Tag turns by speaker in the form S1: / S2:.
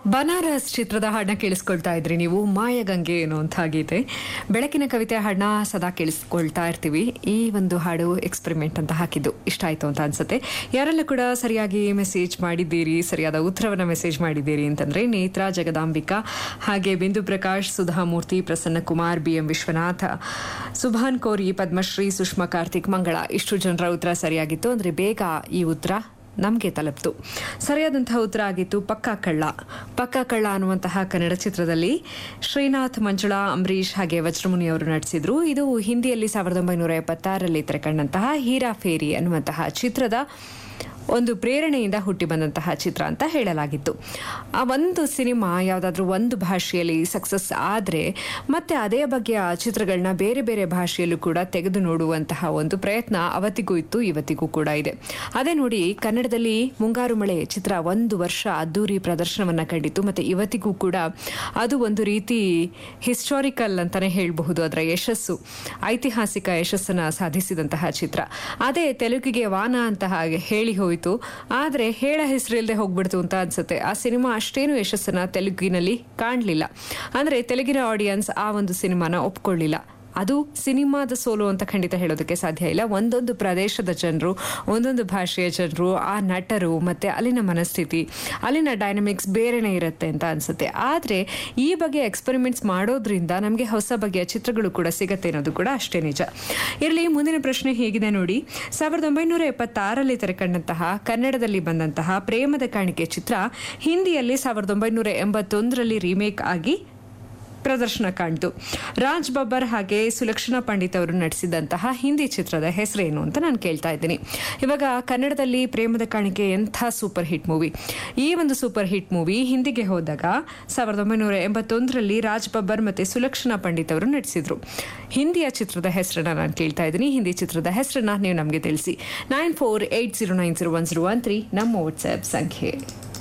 S1: ಬನಾರಸ್ ಚಿತ್ರದ ಹಾಡನ್ನ ಕೇಳಿಸ್ಕೊಳ್ತಾ ಇದ್ರಿ ನೀವು ಮಾಯಗಂಗೆ ಅನ್ನುವಂಥ ಗೀತೆ ಬೆಳಕಿನ ಕವಿತೆ ಹಾಡನ್ನ ಸದಾ ಕೇಳಿಸ್ಕೊಳ್ತಾ ಇರ್ತೀವಿ ಈ ಒಂದು ಹಾಡು ಎಕ್ಸ್ಪೆರಿಮೆಂಟ್ ಅಂತ ಹಾಕಿದ್ದು ಇಷ್ಟ ಆಯ್ತು ಅಂತ ಅನ್ಸುತ್ತೆ ಯಾರೆಲ್ಲ ಕೂಡ ಸರಿಯಾಗಿ ಮೆಸೇಜ್ ಮಾಡಿದ್ದೀರಿ ಸರಿಯಾದ ಉತ್ತರವನ್ನ ಮೆಸೇಜ್ ಮಾಡಿದ್ದೀರಿ ಅಂತಂದ್ರೆ ನೇತ್ರಾ ಜಗದಾಂಬಿಕಾ ಹಾಗೆ ಬಿಂದು ಪ್ರಕಾಶ್ ಸುಧಾಮೂರ್ತಿ ಪ್ರಸನ್ನ ಕುಮಾರ್ ಬಿ ಎಂ ವಿಶ್ವನಾಥ ಸುಭಾನ್ ಕೋರಿ ಪದ್ಮಶ್ರೀ ಸುಷ್ಮಾ ಕಾರ್ತಿಕ್ ಮಂಗಳ ಇಷ್ಟು ಜನರ ಉತ್ತರ ಸರಿಯಾಗಿತ್ತು ಅಂದ್ರೆ ಬೇಗ ಈ ಉತ್ತರ ನಮಗೆ ತಲುಪ್ತು ಸರಿಯಾದಂತಹ ಉತ್ತರ ಆಗಿತ್ತು ಪಕ್ಕಾ ಕಳ್ಳ ಪಕ್ಕಾ ಕಳ್ಳ ಅನ್ನುವಂತಹ ಕನ್ನಡ ಚಿತ್ರದಲ್ಲಿ ಶ್ರೀನಾಥ್ ಮಂಜುಳಾ ಅಂಬರೀಷ್ ಹಾಗೆ ವಜ್ರಮುನಿ ಅವರು ನಟಿಸಿದ್ರು ಇದು ಹಿಂದಿಯಲ್ಲಿ ಸಾವಿರದ ಒಂಬೈನೂರ ಎಪ್ಪತ್ತಾರರಲ್ಲಿ ತೆರೆಕಂಡಂತಹ ಹೀರಾ ಫೇರಿ ಅನ್ನುವಂತಹ ಚಿತ್ರದ ಒಂದು ಪ್ರೇರಣೆಯಿಂದ ಹುಟ್ಟಿ ಬಂದಂತಹ ಚಿತ್ರ ಅಂತ ಹೇಳಲಾಗಿತ್ತು ಆ ಒಂದು ಸಿನಿಮಾ ಯಾವುದಾದ್ರೂ ಒಂದು ಭಾಷೆಯಲ್ಲಿ ಸಕ್ಸಸ್ ಆದರೆ ಮತ್ತೆ ಅದೇ ಬಗೆಯ ಚಿತ್ರಗಳನ್ನ ಬೇರೆ ಬೇರೆ ಭಾಷೆಯಲ್ಲೂ ಕೂಡ ತೆಗೆದು ನೋಡುವಂತಹ ಒಂದು ಪ್ರಯತ್ನ ಅವತ್ತಿಗೂ ಇತ್ತು ಇವತ್ತಿಗೂ ಕೂಡ ಇದೆ ಅದೇ ನೋಡಿ ಕನ್ನಡದಲ್ಲಿ ಮುಂಗಾರು ಮಳೆ ಚಿತ್ರ ಒಂದು ವರ್ಷ ಅದ್ದೂರಿ ಪ್ರದರ್ಶನವನ್ನ ಕಂಡಿತ್ತು ಮತ್ತೆ ಇವತ್ತಿಗೂ ಕೂಡ ಅದು ಒಂದು ರೀತಿ ಹಿಸ್ಟಾರಿಕಲ್ ಅಂತಾನೆ ಹೇಳಬಹುದು ಅದರ ಯಶಸ್ಸು ಐತಿಹಾಸಿಕ ಯಶಸ್ಸನ್ನ ಸಾಧಿಸಿದಂತಹ ಚಿತ್ರ ಅದೇ ತೆಲುಗಿಗೆ ವಾನ ಅಂತ ಹಾಗೆ ಹೇಳಿ ಹೋಯಿತು ಆದರೆ ಹೇಳ ಹೆಸರು ಇಲ್ಲದೆ ಹೋಗ್ಬಿಡ್ತು ಅಂತ ಅನ್ಸುತ್ತೆ ಆ ಸಿನಿಮಾ ಅಷ್ಟೇನು ಯಶಸ್ಸನ್ನ ತೆಲುಗಿನಲ್ಲಿ ಕಾಣಲಿಲ್ಲ ಅಂದ್ರೆ ತೆಲುಗಿನ ಆಡಿಯನ್ಸ್ ಆ ಒಂದು ಸಿನಿಮಾನ ಒಪ್ಕೊಳ್ಳಿಲ್ಲ ಅದು ಸಿನಿಮಾದ ಸೋಲು ಅಂತ ಖಂಡಿತ ಹೇಳೋದಕ್ಕೆ ಸಾಧ್ಯ ಇಲ್ಲ ಒಂದೊಂದು ಪ್ರದೇಶದ ಜನರು ಒಂದೊಂದು ಭಾಷೆಯ ಜನರು ಆ ನಟರು ಮತ್ತೆ ಅಲ್ಲಿನ ಮನಸ್ಥಿತಿ ಅಲ್ಲಿನ ಡೈನಮಿಕ್ಸ್ ಬೇರೆನೇ ಇರುತ್ತೆ ಅಂತ ಅನ್ಸುತ್ತೆ ಆದರೆ ಈ ಬಗ್ಗೆ ಎಕ್ಸ್ಪೆರಿಮೆಂಟ್ಸ್ ಮಾಡೋದ್ರಿಂದ ನಮಗೆ ಹೊಸ ಬಗೆಯ ಚಿತ್ರಗಳು ಕೂಡ ಸಿಗತ್ತೆ ಅನ್ನೋದು ಕೂಡ ಅಷ್ಟೇ ನಿಜ ಇರಲಿ ಮುಂದಿನ ಪ್ರಶ್ನೆ ಹೇಗಿದೆ ನೋಡಿ ಸಾವಿರದ ಒಂಬೈನೂರ ಎಪ್ಪತ್ತಾರರಲ್ಲಿ ತೆರೆಕಂಡಂತಹ ಕನ್ನಡದಲ್ಲಿ ಬಂದಂತಹ ಪ್ರೇಮದ ಕಾಣಿಕೆ ಚಿತ್ರ ಹಿಂದಿಯಲ್ಲಿ ಸಾವಿರದ ಒಂಬೈನೂರ ಎಂಬತ್ತೊಂದರಲ್ಲಿ ರೀಮೇಕ್ ಆಗಿ ಪ್ರದರ್ಶನ ಕಾಣ್ತು ರಾಜ್ ಬಬ್ಬರ್ ಹಾಗೆ ಸುಲಕ್ಷಣಾ ಪಂಡಿತ್ ಅವರು ನಟಿಸಿದಂತಹ ಹಿಂದಿ ಚಿತ್ರದ ಹೆಸರೇನು ಅಂತ ನಾನು ಕೇಳ್ತಾ ಇದ್ದೀನಿ ಇವಾಗ ಕನ್ನಡದಲ್ಲಿ ಪ್ರೇಮದ ಕಾಣಿಕೆ ಎಂಥ ಸೂಪರ್ ಹಿಟ್ ಮೂವಿ ಈ ಒಂದು ಸೂಪರ್ ಹಿಟ್ ಮೂವಿ ಹಿಂದಿಗೆ ಹೋದಾಗ ಸಾವಿರದ ಒಂಬೈನೂರ ಎಂಬತ್ತೊಂದರಲ್ಲಿ ರಾಜ್ ಬಬ್ಬರ್ ಮತ್ತೆ ಸುಲಕ್ಷಣಾ ಪಂಡಿತ್ ಅವರು ನಟಿಸಿದ್ರು ಹಿಂದಿಯ ಚಿತ್ರದ ಹೆಸರನ್ನ ನಾನು ಕೇಳ್ತಾ ಇದ್ದೀನಿ ಹಿಂದಿ ಚಿತ್ರದ ಹೆಸರನ್ನ ನೀವು ನಮಗೆ ತಿಳಿಸಿ nine four eight zero nine zero one zero one three ನಮ್ಮ ವಾಟ್ಸ್ಆ್ಯಪ್ ಸಂಖ್ಯೆ